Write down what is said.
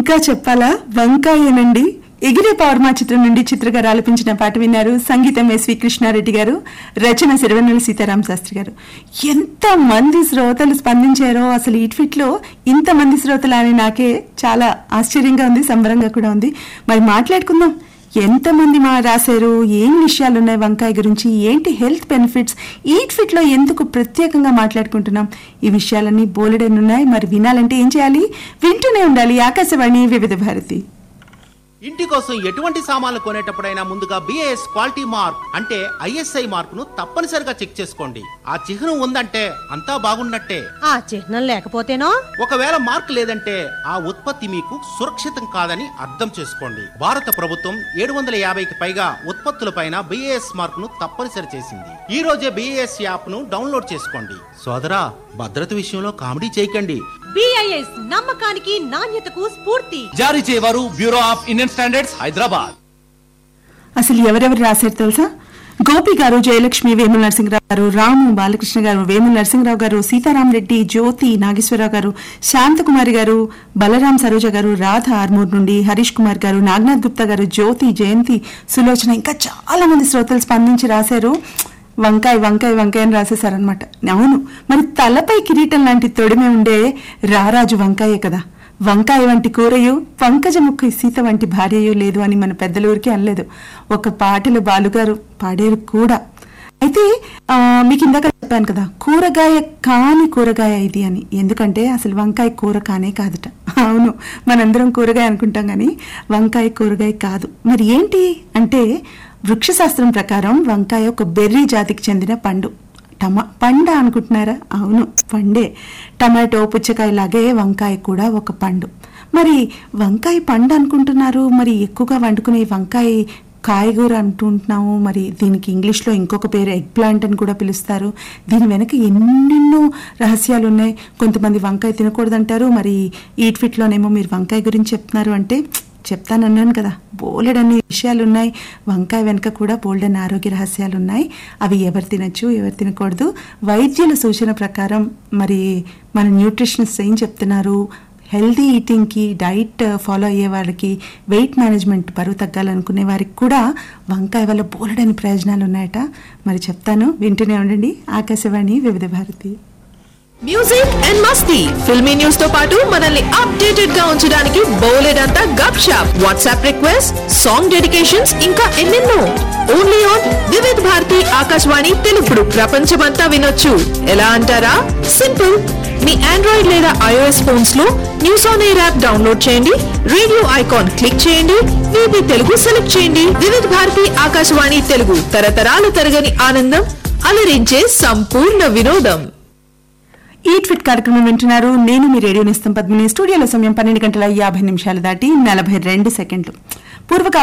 ఇంకా చెప్పాలా వంకాయేనండి ఎగిరే పౌర్మా చిత్రం నుండి చిత్రగారు ఆలపించిన పాట విన్నారు సంగీతం ఎస్వి కృష్ణారెడ్డి గారు రచన సిరివెన్నెల సీతారాం శాస్త్రి గారు ఎంత మంది శ్రోతలు స్పందించారో అసలు ఈ ట్వీట్ లో ఇంత మంది శ్రోతలు అని నాకే చాలా ఆశ్చర్యంగా ఉంది సంబరంగా కూడా ఉంది మరి మాట్లాడుకుందాం ఎంతమంది మా రాశారు ఏం విషయాలు ఉన్నాయి వంకాయ గురించి ఏంటి హెల్త్ బెనిఫిట్స్ ఈ ట్విట్ లో ఎందుకు ప్రత్యేకంగా మాట్లాడుకుంటున్నాం ఈ విషయాలన్నీ బోలెడన్ ఉన్నాయి మరి వినాలంటే ఏం చేయాలి వింటూనే ఉండాలి ఆకాశవాణి వివిధ భారతి ఇంటి కోసం ఎటువంటి సామాన్లు కొనేటప్పుడైనా ముందుగా బిఏఎస్ క్వాలిటీ మార్క్ అంటే ఐఎస్ఐ మార్క్ ను తప్పనిసరిగా చెక్ చేసుకోండి ఆ చిహ్నం ఉందంటే అంతా బాగున్నట్టే ఆ చిహ్నం లేకపోతేనో ఒకవేళ మార్క్ లేదంటే ఆ ఉత్పత్తి మీకు సురక్షితం కాదని అర్థం చేసుకోండి భారత ప్రభుత్వం ఏడు వందల యాభైకి పైగా ఉత్పత్తులపైన బిఏఎస్ మార్క్ ను తప్పనిసరి చేసింది ఈ రోజే బిఏఎస్ యాప్ ను డౌన్లోడ్ చేసుకోండి సోదరా భద్రత విషయంలో కామెడీ చేయకండి బిఐఎస్ నమ్మకానికి నాణ్యతకు స్ఫూర్తి జారీ చేయవారు bureau of Indian standards Hyderabad అసలు ఎవరెవరు రాశారు తెలుసా గోపి గారు జయలక్ష్మి వేముల నరసింహరావు గారు రాము బాలకృష్ణ గారు వేముల నరసింహరావు గారు సీతారాం రెడ్డి జ్యోతి నాగేశ్వరరావు గారు శాంతకుమారి గారు బలరాం సరోజ గారు రాధ ఆర్మూర్ నుండి హరీష్ కుమార్ గారు నాగనాథ్ గుప్తా గారు జ్యోతి జయంతి సులోచన ఇంకా చాలా మంది శ్రోతలు స్పందించి రాశారు వంకాయ వంకాయ వంకాయ అని రాసేశారనమాట అవును మరి తలపై కిరీటం లాంటి తొడిమే ఉండే రారాజు వంకాయే కదా వంకాయ వంటి కూరయు పంకజముఖ సీత వంటి భార్యయు లేదు అని మన పెద్దల ఊరికి అనలేదు ఒక పాటలు బాలుగారు పాడారు కూడా అయితే ఆ, మీకు ఇందాక చెప్పాను కదా కూరగాయ కాని కూరగాయ ఇది అని ఎందుకంటే అసలు వంకాయ కూర కానే కాదుట అవును మనందరం కూరగాయ అనుకుంటాం కానీ వంకాయ కూరగాయ కాదు మరి ఏంటి అంటే వృక్షశాస్త్రం ప్రకారం వంకాయ ఒక బెర్రీ జాతికి చెందిన పండు టమా పండ అనుకుంటున్నారా అవును పండే టమాటో పుచ్చకాయ లాగే వంకాయ కూడా ఒక పండు మరి వంకాయ పండు అనుకుంటున్నారు మరి ఎక్కువగా వండుకునే వంకాయ కాయగూర అంటుంటున్నాము మరి దీనికి ఇంగ్లీష్లో ఇంకొక పేరు ఎగ్ ప్లాంట్ అని కూడా పిలుస్తారు దీని వెనక ఎన్నెన్నో రహస్యాలు ఉన్నాయి కొంతమంది వంకాయ తినకూడదంటారు మరి ఈ ట్విట్లోనేమో మీరు వంకాయ గురించి చెప్తున్నారు అంటే చెప్తానన్నాను కదా బోలెడన్ని విషయాలు ఉన్నాయి వంకాయ వెనుక కూడా బోల్డన్ ఆరోగ్య రహస్యాలు ఉన్నాయి అవి ఎవరు తినచ్చు ఎవరు తినకూడదు వైద్యుల సూచన ప్రకారం మరి మన న్యూట్రిషనిస్ట్ ఏం చెప్తున్నారు హెల్దీ ఈటింగ్కి డైట్ ఫాలో అయ్యే వాళ్ళకి వెయిట్ మేనేజ్మెంట్ బరువు తగ్గాలనుకునే వారికి కూడా వంకాయ వల్ల బోలెడని ప్రయోజనాలు ఉన్నాయట మరి చెప్తాను వింటూనే ఉండండి ఆకాశవాణి వివిధ భారతి మ్యూజిక్ అండ్ మస్తీ ఫిల్మీ న్యూస్ తో పాటు మనల్ని అప్డేటెడ్ గా ఉంచడానికి బోలెడంత గప్ షాప్ వాట్సాప్ రిక్వెస్ట్ సాంగ్ డెడికేషన్స్ ఇంకా ఎన్నెన్నో ఓన్లీ ఆన్ వివిధ్ భారతి ఆకాశవాణి తెలుగుడు ప్రపంచమంతా వినొచ్చు ఎలా అంటారా సింపుల్ మీ ఆండ్రాయిడ్ లేదా ఐఓఎస్ ఫోన్స్ లో news on air app download చేయండి రేడియో ఐకాన్ క్లిక్ చేయండి వివి తెలుగు సెలెక్ట్ చేయండి వివిధ భారతి ఆకాశవాణి తెలుగు తరతరాలు తరగని ఆనందం అలరించే సంపూర్ణ వినోదం ఈ ట్విట్ కార్యక్రమం వింటున్నారు నేను మీ రేడియో నిస్తం పద్మిని స్టూడియోలో సమయం పన్నెండు గంటల యాభై నిమిషాలు దాటి నలభై రెండు సెకండ్లు పూర్వకాల